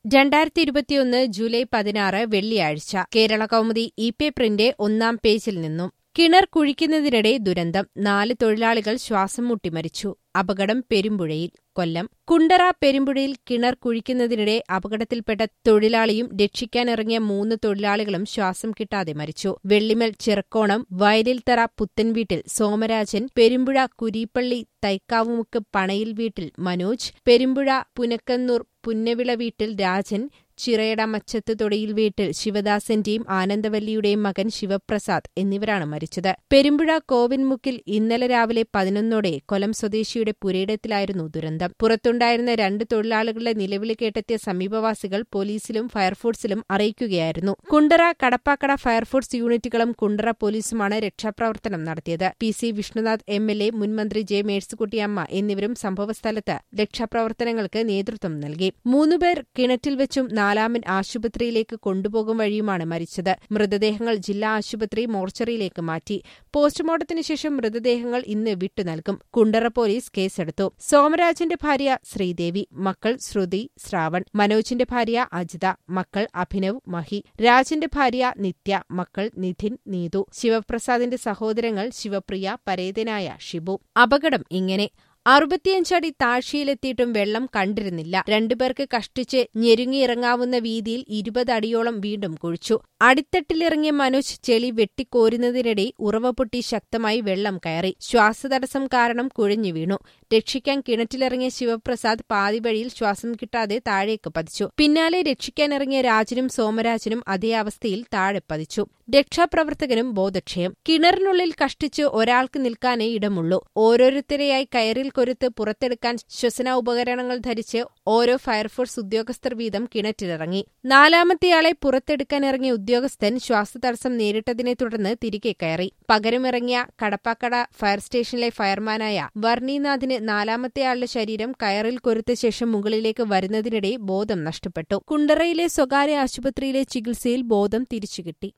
രണ്ടായിരത്തി ഇരുപത്തിയൊന്ന് ജൂലൈ പതിനാറ് വെള്ളിയാഴ്ച കേരള കൗമുദി ഇ പേപ്പറിന്റെ ഒന്നാം പേജിൽ നിന്നും കിണർ കുഴിക്കുന്നതിനിടെ ദുരന്തം നാല് തൊഴിലാളികൾ ശ്വാസം മുട്ടി മരിച്ചു അപകടം പെരുമ്പുഴയിൽ കൊല്ലം കുണ്ടറ പെരുമ്പുഴയിൽ കിണർ കുഴിക്കുന്നതിനിടെ അപകടത്തിൽപ്പെട്ട തൊഴിലാളിയും രക്ഷിക്കാനിറങ്ങിയ മൂന്ന് തൊഴിലാളികളും ശ്വാസം കിട്ടാതെ മരിച്ചു വെള്ളിമൽ ചിറക്കോണം വയലിൽത്തറ പുത്തൻവീട്ടിൽ സോമരാജൻ പെരുമ്പുഴ കുരീപ്പള്ളി തൈക്കാവുമുക്ക് പണയിൽ വീട്ടിൽ മനോജ് പെരുമ്പുഴ പുനക്കന്നൂർ പുന്നവിള വീട്ടിൽ രാജൻ ചിറയട മച്ചത്ത് തൊടിയിൽ വീട്ടിൽ ശിവദാസന്റെയും ആനന്ദവല്ലിയുടെയും മകൻ ശിവപ്രസാദ് എന്നിവരാണ് മരിച്ചത് പെരുമ്പുഴ കോവിൻമുക്കിൽ ഇന്നലെ രാവിലെ പതിനൊന്നോടെ കൊല്ലം സ്വദേശിയുടെ പുരയിടത്തിലായിരുന്നു ദുരന്തം പുറത്തുണ്ടായിരുന്ന രണ്ട് തൊഴിലാളികളുടെ നിലവിളി കേട്ടെത്തിയ സമീപവാസികൾ പോലീസിലും ഫയർഫോഴ്സിലും അറിയിക്കുകയായിരുന്നു കുണ്ടറ കടപ്പാക്കട ഫയർഫോഴ്സ് യൂണിറ്റുകളും കുണ്ടറ പോലീസുമാണ് രക്ഷാപ്രവർത്തനം നടത്തിയത് P C Vishnunath M L A മുൻമന്ത്രി ജെ മേഴ്സിക്കുട്ടിയമ്മ എന്നിവരും സംഭവസ്ഥലത്ത് രക്ഷാപ്രവർത്തനങ്ങൾക്ക് നേതൃത്വം നൽകി മൂന്നുപേർ കിണറ്റിൽ വെച്ചും നാലാമൻ ആശുപത്രിയിലേക്ക് കൊണ്ടുപോകും വഴിയുമാണ് മരിച്ചത് മൃതദേഹങ്ങൾ ജില്ലാ ആശുപത്രി മോർച്ചറിയിലേക്ക് മാറ്റി പോസ്റ്റ്മോർട്ടത്തിന് ശേഷം മൃതദേഹങ്ങൾ ഇന്ന് വിട്ടുനൽകും കുണ്ടറ പോലീസ് കേസെടുത്തു സോമരാജന്റെ ഭാര്യ ശ്രീദേവി മക്കൾ ശ്രുതി ശ്രാവൺ മനോജിന്റെ ഭാര്യ അജിത മക്കൾ അഭിനവ് മഹി രാജന്റെ ഭാര്യ നിത്യ മക്കൾ നിധിൻ നീതു ശിവപ്രസാദിന്റെ സഹോദരങ്ങൾ ശിവപ്രിയ പരേതനായ ഷിബു അപകടം ഇങ്ങനെ അറുപത്തിയഞ്ചടി താഴ്ചയിലെത്തിയിട്ടും വെള്ളം കണ്ടിരുന്നില്ല രണ്ടുപേർക്ക് കഷ്ടിച്ച് ഞെരുങ്ങിയിറങ്ങാവുന്ന വീതിയിൽ ഇരുപത് അടിയോളം വീണ്ടും കുഴിച്ചു അടിത്തട്ടിലിറങ്ങിയ മനോജ് ചെളി വെട്ടിക്കോരുന്നതിനിടെ ഉറവ പൊട്ടി ശക്തമായി വെള്ളം കയറി ശ്വാസതടസ്സം കാരണം കുഴഞ്ഞു വീണു രക്ഷിക്കാൻ കിണറ്റിലിറങ്ങിയ ശിവപ്രസാദ് പാതിവഴിയിൽ ശ്വാസം കിട്ടാതെ താഴേക്ക് പതിച്ചു പിന്നാലെ രക്ഷിക്കാനിറങ്ങിയ രാജനും സോമരാജനും അതേ അവസ്ഥയിൽ താഴെ പതിച്ചു രക്ഷാപ്രവർത്തകനും ബോധക്ഷയം കിണറിനുള്ളിൽ കഷ്ടിച്ച് ഒരാൾക്ക് നിൽക്കാനേ ഇടമുള്ളൂ ഓരോരുത്തരെയായി കയറിൽ കൊരുത്ത് പുറത്തെടുക്കാൻ ശ്വസന ഉപകരണങ്ങൾ ധരിച്ച് ഓരോ ഫയർഫോഴ്സ് ഉദ്യോഗസ്ഥർ വീതം കിണറ്റിലിറങ്ങി നാലാമത്തെയാളെ പുറത്തെടുക്കാനിറങ്ങിയ ഉദ്യോഗസ്ഥൻ ശ്വാസതടസ്സം നേരിട്ടതിനെ തുടർന്ന് തിരികെ കയറി പകരമിറങ്ങിയ കടപ്പാക്കട ഫയർ സ്റ്റേഷനിലെ ഫയർമാനായ വർണീനാഥിന് നാലാമത്തെയാളുടെ ശരീരം കയറിൽ കൊരുത്ത ശേഷം മുകളിലേക്ക് വരുന്നതിനിടെ ബോധം നഷ്ടപ്പെട്ടു കുണ്ടറയിലെ സ്വകാര്യ ആശുപത്രിയിലെ ചികിത്സയിൽ ബോധം തിരിച്ചുകിട്ടി